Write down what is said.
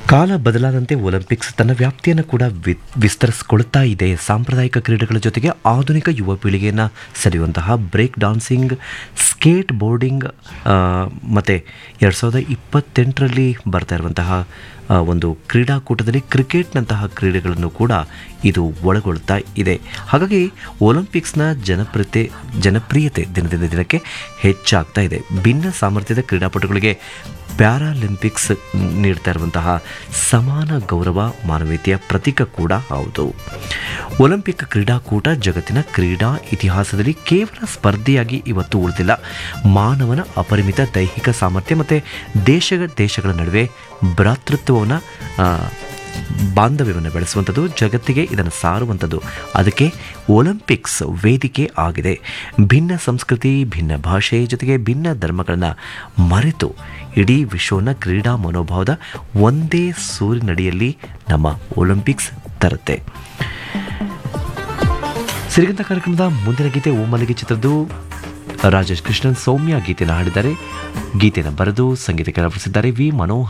ಕಾಲ ಬದಲಾದಂತೆ ಒಲಿಂಪಿಕ್ಸ್ ತನ್ನ ವ್ಯಾಪ್ತಿಯನ್ನು ಕೂಡ ವಿ ವಿಸ್ತರಿಸಿಕೊಳ್ತಾ ಇದೆ ಸಾಂಪ್ರದಾಯಿಕ ಕ್ರೀಡೆಗಳ ಜೊತೆಗೆ ಆಧುನಿಕ ಯುವ ಪೀಳಿಗೆಯನ್ನು ಸೆಳೆಯುವಂತಹ ಬ್ರೇಕ್ ಡಾನ್ಸಿಂಗ್ ಸ್ಕೇಟ್ ಬೋರ್ಡಿಂಗ್ ಮತ್ತು ಎರಡು ಸಾವಿರದ ಇಪ್ಪತ್ತೆಂಟರಲ್ಲಿ ಬರ್ತಾ ಇರುವಂತಹ ಆ, ಒಂದು ಕ್ರೀಡಾಕೂಟದಲ್ಲಿ ಕ್ರಿಕೆಟ್ನಂತಹ ಕ್ರೀಡೆಗಳನ್ನು ಕೂಡ ಇದು ಒಳಗೊಳ್ತಾ ಇದೆ ಹಾಗಾಗಿ ಒಲಿಂಪಿಕ್ಸ್ನ ಜನಪ್ರಿಯತೆ ಜನಪ್ರಿಯತೆ ದಿನದಿಂದ ದಿನಕ್ಕೆ ಹೆಚ್ಚಾಗ್ತಾ ಇದೆ ಭಿನ್ನ ಸಾಮರ್ಥ್ಯದ ಕ್ರೀಡಾಪಟುಗಳಿಗೆ ಪ್ಯಾರಾಲಿಂಪಿಕ್ಸ್ ನೀಡ್ತಾ ಇರುವಂತಹ ಸಮಾನ ಗೌರವ ಮಾನವೀಯತೆಯ ಪ್ರತೀಕ ಕೂಡ ಹೌದು ಒಲಿಂಪಿಕ್ ಕ್ರೀಡಾಕೂಟ ಜಗತ್ತಿನ ಕ್ರೀಡಾ ಇತಿಹಾಸದಲ್ಲಿ ಕೇವಲ ಸ್ಪರ್ಧೆಯಾಗಿ ಇವತ್ತು ಉಳಿದಿಲ್ಲ ಮಾನವನ ಅಪರಿಮಿತ ದೈಹಿಕ ಸಾಮರ್ಥ್ಯ ಮತ್ತು ದೇಶ ದೇಶಗಳ ನಡುವೆ ಭ್ರಾತೃತ್ವವನ್ನು ಬಾಂಧವ್ಯವನ್ನು ಬೆಳೆಸುವಂಥದ್ದು ಜಗತ್ತಿಗೆ ಇದನ್ನು ಸಾರುವಂಥದ್ದು ಅದಕ್ಕೆ ಒಲಿಂಪಿಕ್ಸ್ ವೇದಿಕೆ ಆಗಿದೆ ಭಿನ್ನ ಸಂಸ್ಕೃತಿ ಭಿನ್ನ ಭಾಷೆ ಜೊತೆಗೆ ಭಿನ್ನ ಧರ್ಮಗಳನ್ನು ಮರೆತು ಇಡೀ ವಿಶ್ವವನ್ನು ಕ್ರೀಡಾ ಮನೋಭಾವದ ಒಂದೇ ಸೂರಿನಡಿಯಲ್ಲಿ ನಮ್ಮ ಒಲಿಂಪಿಕ್ಸ್ ತರುತ್ತೆ ಸಿರಿಗಂತ ಕಾರ್ಯಕ್ರಮದ ಮುಂದಿನ ಗೀತೆ ಓಮಲಗಿ ಚಿತ್ರದ್ದು ರಾಜೇಶ್ ಕೃಷ್ಣನ್ ಸೌಮ್ಯ ಗೀತೆಯನ್ನು ಹಾಡಿದ್ದಾರೆ ಗೀತೆಯನ್ನು ಬರೆದು ಸಂಗೀತಕ್ಕೆ ಅಳವಡಿಸಿದ್ದಾರೆ ವಿ ಮನೋಹರ್